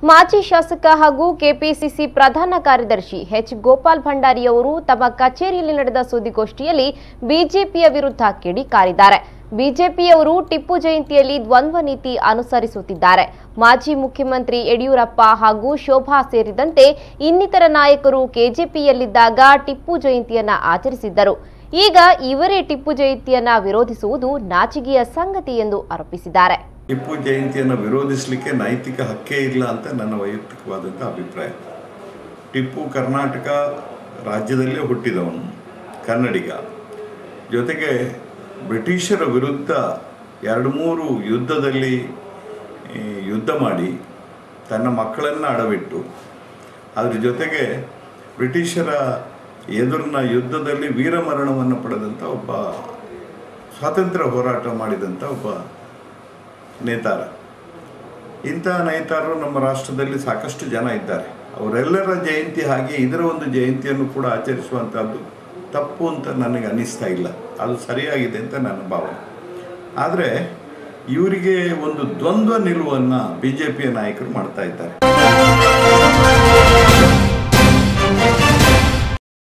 ಮಾಜಿ ಶಾಸಕ ಹಾಗೂ ಕೆಪಿಸಿಸಿ ಪ್ರಧಾನ ಕಾರ್ಯದರ್ಶಿ ಎಚ್ ಗೋಪಾಲ್ ಭಂಡಾರಿಯವರು ತಮ್ಮ ಕಚೇರಿಯಲ್ಲಿ ನಡೆದ ಸುದ್ದಿಗೋಷ್ಠಿಯಲ್ಲಿ ಬಿಜೆಪಿಯ ವಿರುದ್ಧ ಕಿಡಿಕಾರಿದ್ದಾರೆ ಬಿಜೆಪಿಯವರು ಟಿಪ್ಪು ಜಯಂತಿಯಲ್ಲಿ ದ್ವಂದ್ವ ನೀತಿ ಅನುಸರಿಸುತ್ತಿದ್ದಾರೆ ಮಾಜಿ ಮುಖ್ಯಮಂತ್ರಿ ಯಡಿಯೂರಪ್ಪ ಹಾಗೂ ಶೋಭಾ ಸೇರಿದಂತೆ ಇನ್ನಿತರ ನಾಯಕರು ಕೆಜೆಪಿಯಲ್ಲಿದ್ದಾಗ ಟಿಪ್ಪು ಜಯಂತಿಯನ್ನ ಆಚರಿಸಿದ್ದರು ಈಗ ಇವರೇ ಟಿಪ್ಪು ಜಯಂತಿಯನ್ನ ವಿರೋಧಿಸುವುದು ನಾಚಿಕೆಯ ಸಂಗತಿ ಎಂದು ಆರೋಪಿಸಿದ್ದಾರೆ ಟಿಪ್ಪು ಜಯಂತಿಯನ್ನು ವಿರೋಧಿಸಲಿಕ್ಕೆ ನೈತಿಕ ಹಕ್ಕೇ ಇಲ್ಲ ಅಂತ ನನ್ನ ವೈಯಕ್ತಿಕವಾದಂಥ ಅಭಿಪ್ರಾಯ ಟಿಪ್ಪು ಕರ್ನಾಟಕ ರಾಜ್ಯದಲ್ಲೇ ಹುಟ್ಟಿದವನು ಕನ್ನಡಿಗ ಜೊತೆಗೆ ಬ್ರಿಟಿಷರ ವಿರುದ್ಧ ಎರಡು ಮೂರು ಯುದ್ಧದಲ್ಲಿ ಈ, ಯುದ್ಧ ಮಾಡಿ ತನ್ನ ಮಕ್ಕಳನ್ನು ಅಡವಿಟ್ಟು ಅದ್ರ ಜೊತೆಗೆ ಬ್ರಿಟಿಷರ ಎದುರಿನ ಯುದ್ಧದಲ್ಲಿ ವೀರಮರಣವನ್ನು ಪಡೆದಂಥ ಒಬ್ಬ ಸ್ವಾತಂತ್ರ್ಯ ಹೋರಾಟ ಮಾಡಿದಂಥ ಒಬ್ಬ ನೇತಾರ ಇಂತಹ ನೇತಾರರು ನಮ್ಮ ರಾಷ್ಟ್ರದಲ್ಲಿ ಸಾಕಷ್ಟು ಜನ ಇದ್ದಾರೆ ಅವರೆಲ್ಲರ ಜಯಂತಿ ಹಾಗೆ ಇದರ ಒಂದು ಜಯಂತಿಯನ್ನು ಕೂಡ ಆಚರಿಸುವಂಥದ್ದು ತಪ್ಪು ಅಂತ ನನಗೆ ಅನ್ನಿಸ್ತಾ ಇಲ್ಲ ಅದು ಸರಿಯಾಗಿದೆ ಅಂತ ನನ್ನ ಭಾವನೆ ಆದರೆ ಇವರಿಗೆ ಒಂದು ದ್ವಂದ್ವ ನಿಲುವನ್ನು ಬಿ ಜೆ ಪಿಯ ನಾಯಕರು ಮಾಡ್ತಾ ಇದ್ದಾರೆ